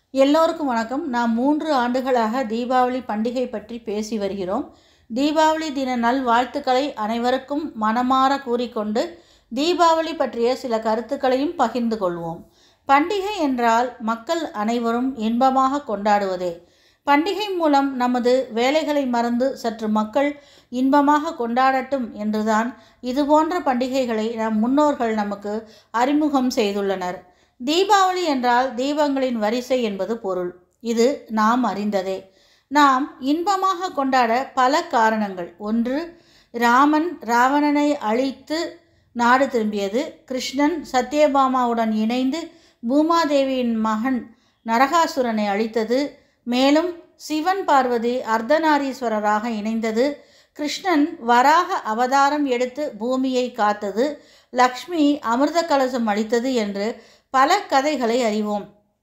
எல்லோருக்கும் வணக்கம் நாம் மூன்று ஆண்டுகளாக தீபாவளி பண்டிகை பற்றி பேசி வருகிறோம் தீபாவளி தின நல்வாழ்த்துக்களை அனைவருக்கும் மனமாற கூறிக்கொண்டு தீபாவளி பற்றிய சில கருத்துக்களையும் பகிர்ந்து கொள்வோம் பண்டிகை என்றால் மக்கள் அனைவரும் இன்பமாக கொண்டாடுவதே பண்டிகை மூலம் நமது வேலைகளை மறந்து சற்று மக்கள் இன்பமாக கொண்டாடட்டும் என்றுதான் இதுபோன்ற பண்டிகைகளை நம் முன்னோர்கள் நமக்கு அறிமுகம் செய்துள்ளனர் தீபாவளி என்றால் தீபங்களின் வரிசை என்பது பொருள் இது நாம் அறிந்ததே நாம் இன்பமாக கொண்டாட பல காரணங்கள் ஒன்று ராமன் ராவணனை அழித்து நாடு திரும்பியது கிருஷ்ணன் சத்யபாமாவுடன் இணைந்து பூமாதேவியின் மகன் நரகாசுரனை அழித்தது மேலும் சிவன் பார்வதி அர்த்தநாரீஸ்வரராக இணைந்தது கிருஷ்ணன் வராக அவதாரம் எடுத்து பூமியை காத்தது லக்ஷ்மி அமிர்த கலசம் அளித்தது என்று பல கதைகளை அறிவோம்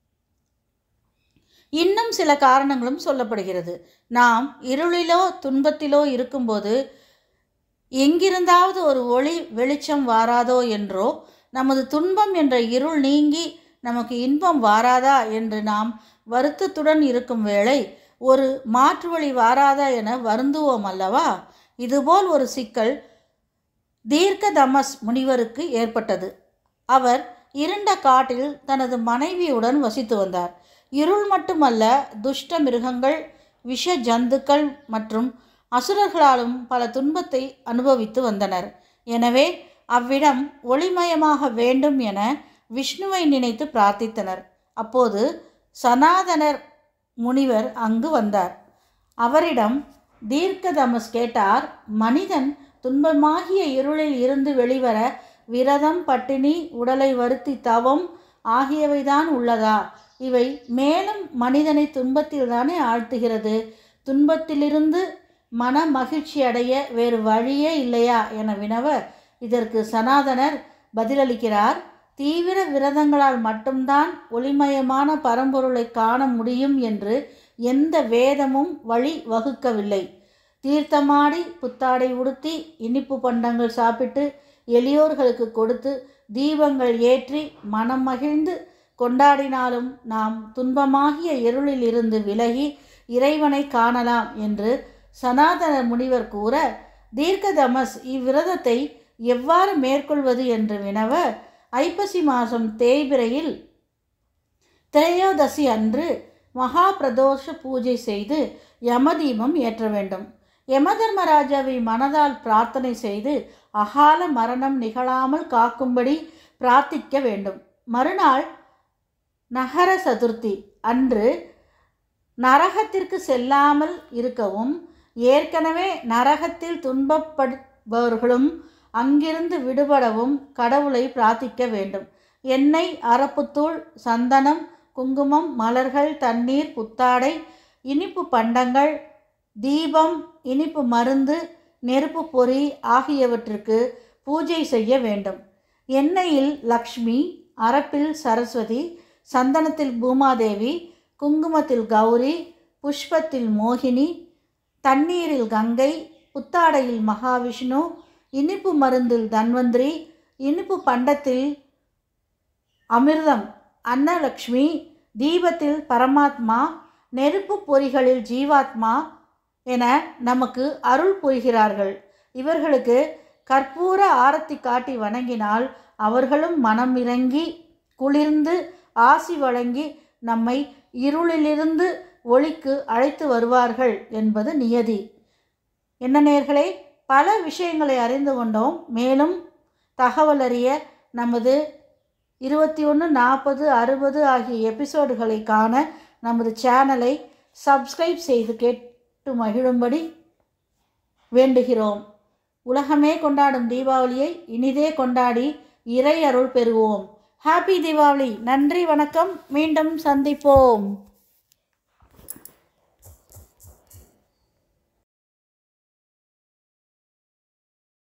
இன்னும் சில காரணங்களும் சொல்லப்படுகிறது நாம் இருளிலோ துன்பத்திலோ இருக்கும்போது எங்கிருந்தாவது ஒரு ஒளி வெளிச்சம் வாராதோ என்றோ நமது துன்பம் என்ற இருள் நீங்கி நமக்கு இன்பம் வாராதா என்று நாம் வருத்தத்துடன் இருக்கும் வேளை ஒரு மாற்று வழி வாராதா என வருந்துவோம் அல்லவா இதுபோல் ஒரு சிக்கல் தீர்க்க தமஸ் முனிவருக்கு ஏற்பட்டது அவர் இருண்ட காட்டில் தனது மனைவியுடன் வசித்து வந்தார் இருள் மட்டுமல்ல துஷ்ட மிருகங்கள் விஷ ஜந்துக்கள் மற்றும் அசுரர்களாலும் பல துன்பத்தை அனுபவித்து வந்தனர் எனவே அவ்விடம் ஒளிமயமாக வேண்டும் என விஷ்ணுவை நினைத்து பிரார்த்தித்தனர் அப்போது சனாதனர் முனிவர் அங்கு வந்தார் அவரிடம் தீர்க்கதமஸ் கேட்டார் மனிதன் துன்பமாகிய இருளில் இருந்து வெளிவர விரதம் பட்டினி உடலை வருத்தி தவம் ஆகியவைதான் உள்ளதா இவை மேலும் மனிதனை துன்பத்தில் தானே ஆழ்த்துகிறது துன்பத்திலிருந்து மன மகிழ்ச்சி அடைய வேறு வழியே இல்லையா என வினவ இதற்கு சனாதனர் பதிலளிக்கிறார் தீவிர விரதங்களால் மட்டும்தான் ஒளிமயமான பரம்பொருளை காண முடியும் என்று எந்த வேதமும் வழி வகுக்கவில்லை தீர்த்தமாடி புத்தாடை உடுத்தி இனிப்பு பண்டங்கள் சாப்பிட்டு எளியோர்களுக்கு கொடுத்து தீபங்கள் ஏற்றி மனம் மகிழ்ந்து கொண்டாடினாலும் நாம் துன்பமாகிய இருளில் இருந்து விலகி இறைவனை காணலாம் என்று சனாதன முனிவர் கூற தீர்க்கதமஸ் இவ்விரதத்தை எவ்வாறு மேற்கொள்வது என்று வினவ ஐப்பசி மாதம் தேய்பிரையில் திரையோதசி அன்று மகா பிரதோஷ பூஜை செய்து யமதீபம் ஏற்ற வேண்டும் யமதர்மராஜாவை மனதால் பிரார்த்தனை செய்து அகால மரணம் நிகழாமல் காக்கும்படி பிரார்த்திக்க வேண்டும் மறுநாள் நகர சதுர்த்தி அன்று நரகத்திற்கு செல்லாமல் இருக்கவும் ஏற்கனவே நரகத்தில் துன்பப்படுபவர்களும் அங்கிருந்து விடுபடவும் கடவுளை பிரார்த்திக்க வேண்டும் எண்ணெய் அரப்புத்தூள் சந்தனம் குங்குமம் மலர்கள் தண்ணீர் புத்தாடை இனிப்பு பண்டங்கள் தீபம் இனிப்பு மருந்து நெருப்பு பொறி ஆகியவற்றுக்கு பூஜை செய்ய வேண்டும் எண்ணெயில் லக்ஷ்மி அரப்பில் சரஸ்வதி சந்தனத்தில் பூமாதேவி குங்குமத்தில் கௌரி புஷ்பத்தில் மோகினி தண்ணீரில் கங்கை புத்தாடையில் மகாவிஷ்ணு இனிப்பு மருந்தில் தன்வந்திரி இனிப்பு பண்டத்தில் அமிர்தம் அன்னலக்ஷ்மி தீபத்தில் பரமாத்மா நெருப்பு பொறிகளில் ஜீவாத்மா என நமக்கு அருள் புரிகிறார்கள் இவர்களுக்கு கற்பூர ஆரத்தி காட்டி வணங்கினால் அவர்களும் மனம் இறங்கி குளிர்ந்து ஆசி வழங்கி நம்மை இருளிலிருந்து ஒளிக்கு அழைத்து வருவார்கள் என்பது நியதி என்ன நேர்களே பல விஷயங்களை அறிந்து கொண்டோம் மேலும் தகவல் அறிய நமது இருபத்தி ஒன்று நாற்பது அறுபது ஆகிய எபிசோடுகளை காண நமது சேனலை சப்ஸ்கிரைப் செய்து கேட்டு மகிழும்படி வேண்டுகிறோம் உலகமே கொண்டாடும் தீபாவளியை இனிதே கொண்டாடி இறை அருள் பெறுவோம் ஹாப்பி தீபாவளி நன்றி வணக்கம் மீண்டும் சந்திப்போம்